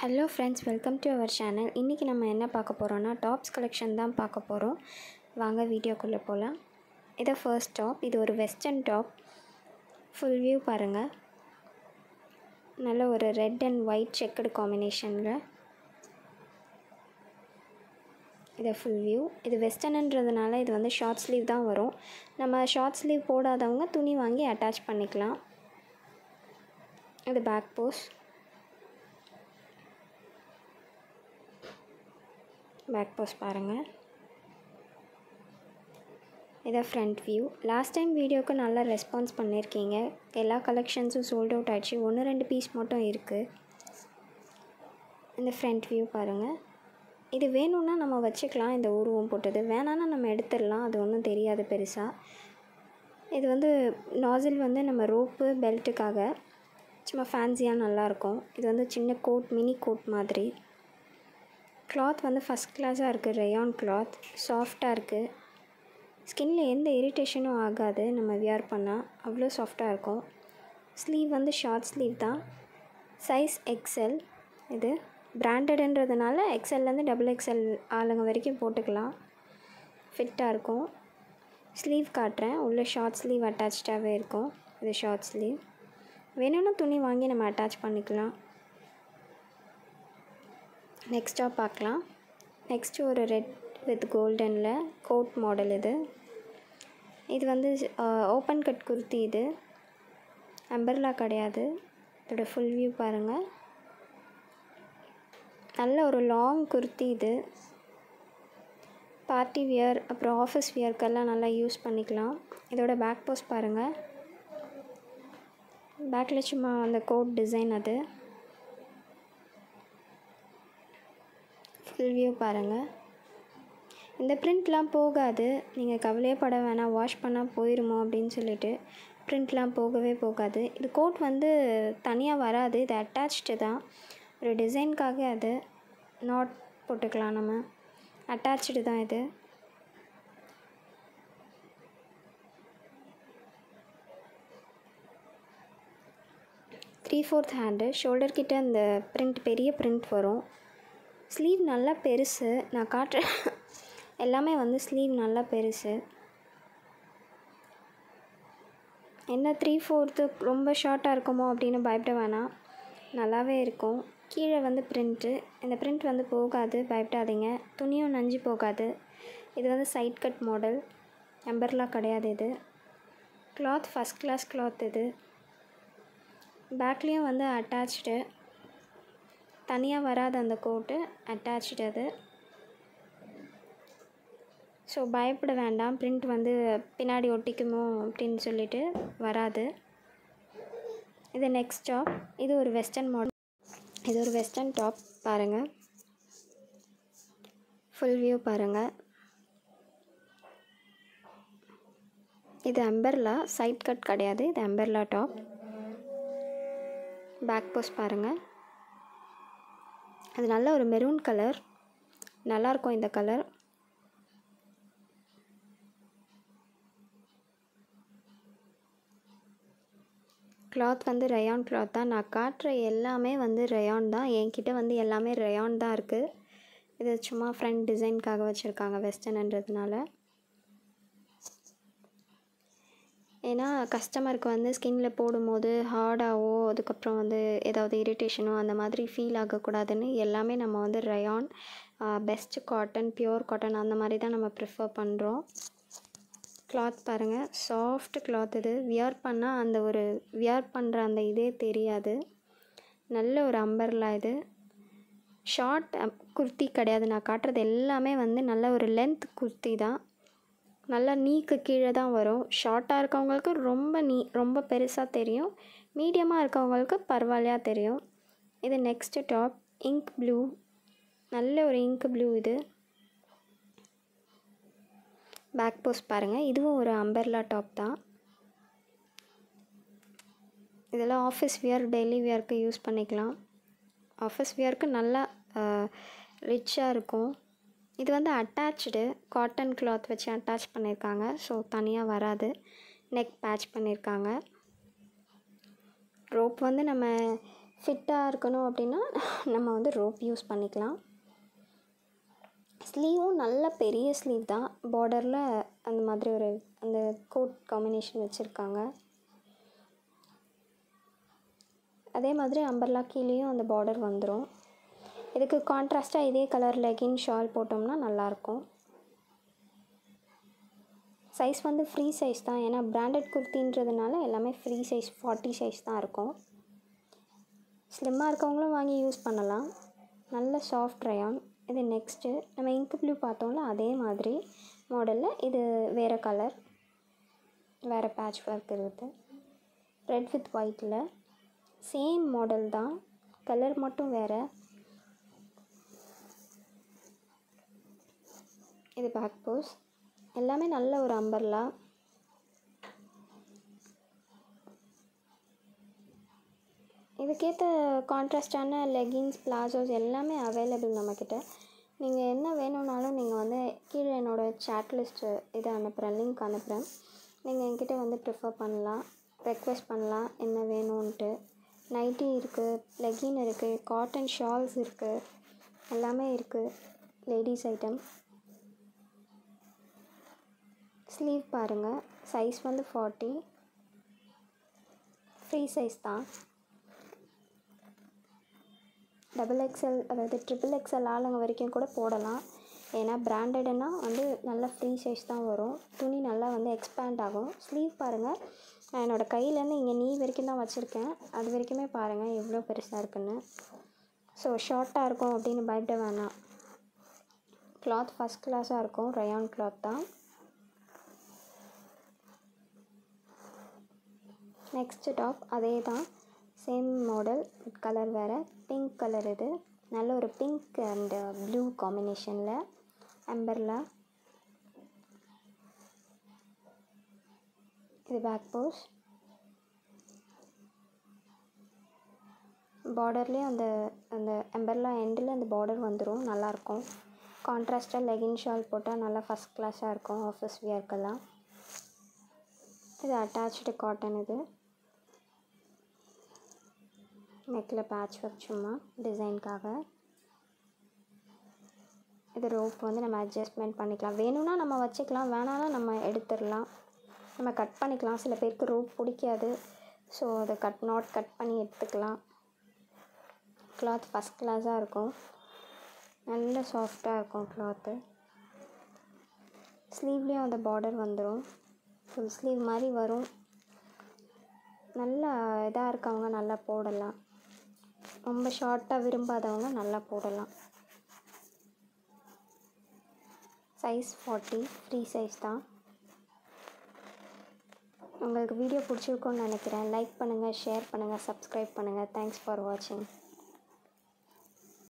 hello friends welcome to our channel இன்றைக்கி நம்ம என்ன பார்க்க போகிறோன்னா டாப்ஸ் கலெக்ஷன் தான் பார்க்க போகிறோம் வாங்க வீடியோக்குள்ளே போகலாம் இதை ஃபர்ஸ்ட் டாப் இது ஒரு வெஸ்டர்ன் டாப் ஃபுல் வியூ பாருங்கள் நல்ல ஒரு ரெட் அண்ட் ஒயிட் செக்குடு காம்பினேஷனில் இது ஃபுல் வியூ இது வெஸ்டர்னுன்றதுனால இது வந்து ஷார்ட் ஸ்லீவ் தான் வரும் நம்ம ஷார்ட் ஸ்லீவ் போடாதவங்க துணி வாங்கி அட்டாச் பண்ணிக்கலாம் இது பேக் போஸ் பேக் போஸ் பாருங்கள் இதை ஃப்ரண்ட் வியூ லாஸ்ட் டைம் வீடியோக்கு நல்லா ரெஸ்பான்ஸ் பண்ணியிருக்கீங்க எல்லா கலெக்ஷன்ஸும் சோல்ட் அவுட் ஆயிடுச்சு ஒன்று ரெண்டு பீஸ் மட்டும் இருக்குது இந்த ஃப்ரண்ட் வியூ பாருங்கள் இது வேணும்னா நம்ம வச்சுக்கலாம் இந்த உருவம் போட்டது வேணான்னா நம்ம எடுத்துடலாம் அது ஒன்றும் தெரியாது பெருசாக இது வந்து நாசில் வந்து நம்ம ரோப்பு பெல்ட்டுக்காக சும்மா ஃபேன்சியாக நல்லாயிருக்கும் இது வந்து சின்ன கோட் மினி கோட் மாதிரி கிளாத் வந்து ஃபஸ்ட் கிளாஸாக இருக்குது ரேயான் கிளாத் சாஃப்டாக இருக்குது ஸ்கின்ல எந்த இரிட்டேஷனும் ஆகாது நம்ம வியர் பண்ணால் அவ்வளோ சாஃப்டாக இருக்கும் ஸ்லீவ் வந்து ஷார்ட் ஸ்லீவ் தான் சைஸ் எக்ஸல் இது பிராண்டடுன்றதுனால எக்ஸல்லேருந்து டபுள் எக்ஸல் ஆளுங்க வரைக்கும் போட்டுக்கலாம் ஃபிட்டாக இருக்கும் ஸ்லீவ் காட்டுறேன் உள்ளே ஷார்ட் ஸ்லீவ் அட்டாச்சாகவே இருக்கும் இது ஷார்ட் ஸ்லீவ் வேணும்னா துணி வாங்கி நம்ம அட்டாச் பண்ணிக்கலாம் நெக்ஸ்ட்டாக பார்க்கலாம் நெக்ஸ்ட்டு ஒரு ரெட் வித் கோல்டனில் கோட் மாடல் இது இது வந்து ஓப்பன் கட் குர்த்தி இது அம்பர்லா கிடையாது இதோட ஃபுல் வியூ பாருங்கள் நல்ல ஒரு லாங் குர்த்தி இது பார்ட்டி வியர் அப்புறம் ஆஃபீஸ் வியர்க்கெல்லாம் நல்லா யூஸ் பண்ணிக்கலாம் இதோட பேக் போஸ்ட் பாருங்கள் பேக்கில் சும்மா அந்த கோட் டிசைன் அது ஃபுல் வியூ பாருங்கள் இந்த ப்ரிண்ட்லாம் போகாது நீங்கள் கவலையே பட வேணாம் வாஷ் பண்ணால் போயிருமோ அப்படின்னு சொல்லிட்டு ப்ரிண்ட்லாம் போகவே போகாது இது கோட் வந்து தனியாக வராது இது அட்டாச்டு தான் ஒரு டிசைனுக்காக அது நாட் போட்டுக்கலாம் நம்ம அட்டாச்சு தான் இது த்ரீ ஃபோர்த் ஹேண்டு ஷோல்டர் கிட்ட அந்த ப்ரிண்ட் பெரிய ப்ரிண்ட் வரும் ஸ்லீவ் நல்லா பெருசு நான் காட்டுறேன் எல்லாமே வந்து ஸ்லீவ் நல்லா பெருசு என்ன த்ரீ ஃபோர்த்து ரொம்ப ஷார்ட்டாக இருக்குமோ அப்படின்னு பயப்பட வேணாம் நல்லாவே இருக்கும் கீழே வந்து ப்ரிண்ட்டு இந்த ப்ரிண்ட் வந்து போகாது பயப்படாதீங்க துணியும் நஞ்சு போகாது இது வந்து சைட் கட் மாடல் எம்பர்லாம் கிடையாது இது கிளாத் ஃபஸ்ட் கிளாஸ் கிளாத் இது பேக்லேயும் வந்து அட்டாச்சு தனியாக வராது அந்த கோட்டு அட்டாச்சு அது ஸோ பயப்பட வேண்டாம் பிரிண்ட் வந்து பின்னாடி ஒட்டிக்குமோ அப்படின்னு சொல்லிட்டு வராது இது நெக்ஸ்ட் டாப் இது ஒரு வெஸ்டர்ன் மாடல் இது ஒரு வெஸ்டர்ன் டாப் பாருங்கள் ஃபுல் வியூ பாருங்கள் இது அம்பர்லா சைட் கட் கிடையாது இது அம்பர்லா டாப் பேக் போஸ்ட் பாருங்கள் அது நல்ல ஒரு மெரூன் கலர் நல்லாயிருக்கும் இந்த கலர் கிளாத் வந்து ரயான் கிளாத் தான் நான் காட்டுற எல்லாமே வந்து ரயான் தான் என்கிட்ட வந்து எல்லாமே ரயான் தான் இருக்குது இது சும்மா ஃப்ரண்ட் டிசைனுக்காக வச்சுருக்காங்க வெஸ்டர்ன்ன்றதுனால ஏன்னா கஸ்டமருக்கு வந்து ஸ்கின்னில் போடும்போது ஹார்டாகவோ அதுக்கப்புறம் வந்து ஏதாவது இரிட்டேஷனோ அந்த மாதிரி ஃபீல் ஆகக்கூடாதுன்னு எல்லாமே நம்ம வந்து rayon best cotton pure cotton அந்த மாதிரி தான் நம்ம ப்ரிஃபர் பண்ணுறோம் கிளாத் பாருங்கள் சாஃப்ட் கிளாத் இது வியர் பண்ணால் அந்த ஒரு வியர் பண்ணுற அந்த இதே தெரியாது நல்ல ஒரு அம்பர்லா இது ஷார்ட் குர்த்தி கிடையாது நான் காட்டுறது எல்லாமே வந்து நல்ல ஒரு லென்த் குர்த்தி தான் நல்லா நீக்கு கீழே தான் வரும் ஷார்ட்டாக இருக்கவங்களுக்கு ரொம்ப நீ ரொம்ப பெருசாக தெரியும் மீடியமாக இருக்கவங்களுக்கு பரவாயில்லையாக தெரியும் இது நெக்ஸ்ட்டு டாப் இங்க் ப்ளூ நல்ல ஒரு இங்க் ப்ளூ இது பேக் போஸ்ட் பாருங்கள் இதுவும் ஒரு அம்பர்லா டாப் தான் இதெல்லாம் ஆஃபீஸ் வியர் டெய்லி வியர்க்கு யூஸ் பண்ணிக்கலாம் ஆஃபீஸ் வியர்க்கு நல்லா ரிச்சாக இருக்கும் இது வந்து அட்டாச்சு காட்டன் கிளாத் வச்சு அட்டாச் பண்ணியிருக்காங்க ஸோ தனியாக வராது நெக் பேட்ச் பண்ணியிருக்காங்க ரோப் வந்து நம்ம ஃபிட்டாக இருக்கணும் அப்படின்னா நம்ம வந்து ரோப் யூஸ் பண்ணிக்கலாம் ஸ்லீவும் நல்ல பெரிய ஸ்லீவ் தான் பார்டரில் அந்த மாதிரி ஒரு அந்த கோட் காம்பினேஷன் வச்சுருக்காங்க அதே மாதிரி அம்பர்லா கீழேயும் அந்த பார்டர் வந்துடும் இதுக்கு கான்ட்ராஸ்ட்டாக இதே கலர் லெகின் ஷால் போட்டோம்னா நல்லாயிருக்கும் சைஸ் வந்து ஃப்ரீ சைஸ் தான் ஏன்னா பிராண்டட் குர்த்தின்றதுனால எல்லாமே ஃப்ரீ சைஸ் ஃபார்ட்டி சைஸ் தான் இருக்கும் ஸ்லிம்மாக இருக்கவங்களும் வாங்கி யூஸ் பண்ணலாம் நல்ல சாஃப்ட் ரயான் இது நெக்ஸ்ட்டு நம்ம இங்க் ப்ளூ பார்த்தோம்ல அதே மாதிரி மாடலில் இது வேறு கலர் வேறு பேட்ச் ஒர்க் இருக்குது ரெட் வித் ஒயிட்டில் சேம் மாடல் தான் கலர் மட்டும் வேறு இது பேக் போஸ் எல்லாமே நல்ல ஒரு அம்பர்லா இதுக்கேற்ற கான்ட்ராஸ்டான லெகின்ஸ் பிளாசோஸ் எல்லாமே அவைலபிள் நம்மக்கிட்ட நீங்கள் என்ன வேணும்னாலும் நீங்கள் வந்து கீழே என்னோடய சேட் லிஸ்ட்டு இதை அனுப்புகிறேன் லிங்க் அனுப்புகிறேன் நீங்கள் என்கிட்ட வந்து ப்ரிஃபர் பண்ணலாம் ரெக்வெஸ்ட் பண்ணலாம் என்ன வேணும்ன்ட்டு நைட்டி இருக்குது லெகின் இருக்குது காட்டன் ஷால்ஸ் இருக்குது எல்லாமே இருக்குது லேடிஸ் ஐட்டம் ஸ்லீவ் பாருங்கள் சைஸ் வந்து ஃபார்ட்டி ஃப்ரீ சைஸ் தான் டபுள் எக்ஸ்எல் அதாவது ட்ரிபிள் எக்ஸ்எல் ஆளுங்க வரைக்கும் கூட போடலாம் ஏன்னா பிராண்டடுன்னா வந்து நல்ல ஃப்ரீ சைஸ் தான் வரும் துணி நல்லா வந்து எக்ஸ்பேண்ட் ஆகும் ஸ்லீவ் பாருங்கள் நான் என்னோடய கையிலேருந்து இங்கே நீ வரைக்கும் தான் வச்சுருக்கேன் அது வரைக்குமே பாருங்கள் எவ்வளோ பெருசாக இருக்குன்னு ஸோ ஷார்ட்டாக இருக்கும் அப்படின்னு பயப்பட வேணாம் கிளாத் ஃபஸ்ட் கிளாஸாக இருக்கும் ரயான் கிளாத் தான் நெக்ஸ்ட்டு டாப் அதே தான் சேம் மாடல் கலர் வேறு பிங்க் கலர் இது நல்ல ஒரு பிங்க் அண்ட் ப்ளூ காம்பினேஷனில் அம்பர்லா இது பேக் போஸ் பார்டர்லேயே அந்த அந்த எம்பர்லா எண்டில் அந்த பார்டர் வந்துடும் நல்லாயிருக்கும் கான்ட்ராஸ்டாக லெகின் ஷால் போட்டால் நல்லா ஃபஸ்ட் கிளாஸாக இருக்கும் ஆஃபீஸ் வியர்க்கெல்லாம் இது அட்டாச்சு காட்டன் இது நெக்கில் பேட்ச் ஒர்க் சும்மா டிசைனுக்காக இது ரோப் வந்து நம்ம அட்ஜஸ்ட்மெண்ட் பண்ணிக்கலாம் வேணும்னா நம்ம வச்சுக்கலாம் வேணான்னா நம்ம எடுத்துடலாம் நம்ம கட் பண்ணிக்கலாம் சில பேருக்கு ரோப் பிடிக்காது ஸோ அதை கட் நாட் கட் பண்ணி எடுத்துக்கலாம் கிளாத் ஃபஸ்ட் கிளாஸாக இருக்கும் நல்ல சாஃப்டாக இருக்கும் கிளாத்து ஸ்லீவ்லேயும் அந்த பார்டர் வந்துடும் ஃபுல் ஸ்லீவ் மாதிரி வரும் நல்லா இதாக இருக்கவங்க நல்லா போடலாம் ரொம்ப ஷார்ட்டாக விரும்பாதவங்க நல்லா போடலாம் சைஸ் ஃபார்ட்டி ஃப்ரீ சைஸ் தான் உங்களுக்கு வீடியோ பிடிச்சிருக்கோன்னு நினைக்கிறேன் லைக் பண்ணுங்கள் ஷேர் பண்ணுங்கள் சப்ஸ்கிரைப் பண்ணுங்கள் தேங்க்ஸ் ஃபார் வாட்சிங்